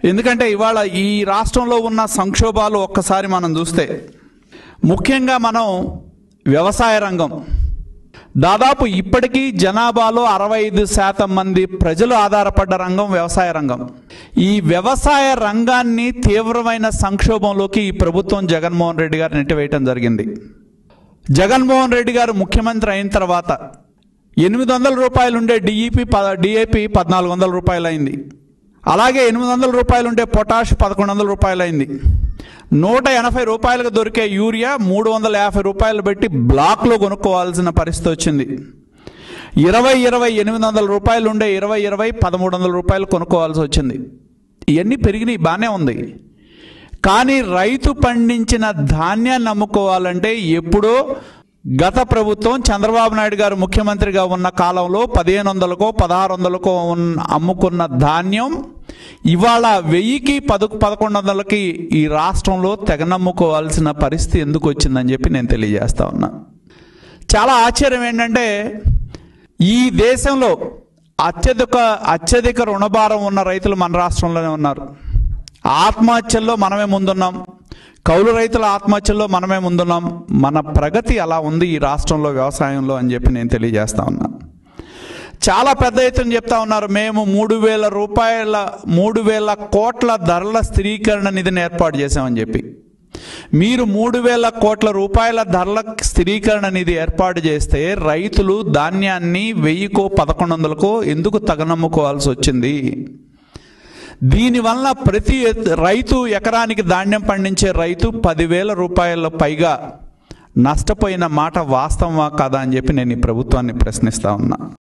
ఎందుకంటే ఇవాళ ఈ రాష్ట్రంలో ఉన్న సంక్షోభాలు ఒక్కసారి మనం చూస్తే ముఖ్యంగా మనం వ్యవసాయ రంగం దాదాపు ఇప్పటికీ జనాభాలో అరవై ఐదు శాతం మంది ప్రజలు ఆధారపడ్డ రంగం వ్యవసాయ రంగం ఈ వ్యవసాయ రంగాన్ని తీవ్రమైన సంక్షోభంలోకి ఈ ప్రభుత్వం జగన్మోహన్ రెడ్డి గారు నెట్టివేయటం జరిగింది జగన్మోహన్ రెడ్డి గారు ముఖ్యమంత్రి అయిన తర్వాత ఎనిమిది వందల రూపాయలు ఉండే డిఈపి ప డిఏపి పద్నాలుగు వందల రూపాయలు అయింది అలాగే ఎనిమిది వందల రూపాయలు ఉండే పొటాష్ పదకొండు వందల రూపాయలు అయింది నూట ఎనభై రూపాయలకు దొరికే యూరియా మూడు వందల యాభై రూపాయలు పెట్టి బ్లాక్లో కొనుక్కోవాల్సిన పరిస్థితి వచ్చింది ఇరవై ఇరవై ఎనిమిది వందల రూపాయలు ఉండే ఇరవై ఇరవై పదమూడు వందల రూపాయలు కొనుక్కోవాల్సి వచ్చింది ఇవన్నీ పెరిగినాయి బాగానే ఉంది కానీ రైతు పండించిన ధాన్యాన్ని అమ్ముకోవాలంటే ఎప్పుడో గత ప్రభుత్వం చంద్రబాబు నాయుడు గారు ముఖ్యమంత్రిగా ఉన్న కాలంలో పదిహేను వందలకో పదహారు వందలకో ఉన్న అమ్ముకున్న ధాన్యం ఇవాళ వెయ్యికి పద పదకొండు వందలకి ఈ రాష్ట్రంలో తెగనమ్ముకోవాల్సిన పరిస్థితి ఎందుకు వచ్చిందని చెప్పి నేను తెలియజేస్తా ఉన్నా చాలా ఆశ్చర్యం ఏంటంటే ఈ దేశంలో అత్యధిక అత్యధిక రుణభారం ఉన్న రైతులు మన రాష్ట్రంలోనే ఉన్నారు ఆత్మహత్యల్లో మనమే ముందున్నాం కౌలు రైతుల ఆత్మహత్యల్లో మనమే ముందున్నాం మన ప్రగతి అలా ఉంది ఈ రాష్ట్రంలో వ్యవసాయంలో అని చెప్పి నేను తెలియజేస్తా ఉన్నా చాలా పెద్ద ఎత్తున చెప్తా ఉన్నారు మేము మూడు వేల రూపాయల మూడు వేల కోట్ల ధరల స్థిరీకరణ నిధిని ఏర్పాటు చేశామని చెప్పి మీరు మూడు వేల కోట్ల రూపాయల ధరల స్థిరీకరణ నిధి ఏర్పాటు చేస్తే రైతులు ధాన్యాన్ని వెయ్యికో పదకొండు వందలకో ఎందుకు తగనమ్ముకోవాల్సి వచ్చింది దీనివల్ల ప్రతి రైతు ఎకరానికి ధాన్యం పండించే రైతు పదివేల రూపాయల పైగా నష్టపోయిన మాట వాస్తవమా కాదా అని చెప్పి నేను ఈ ప్రభుత్వాన్ని ప్రశ్నిస్తా ఉన్నా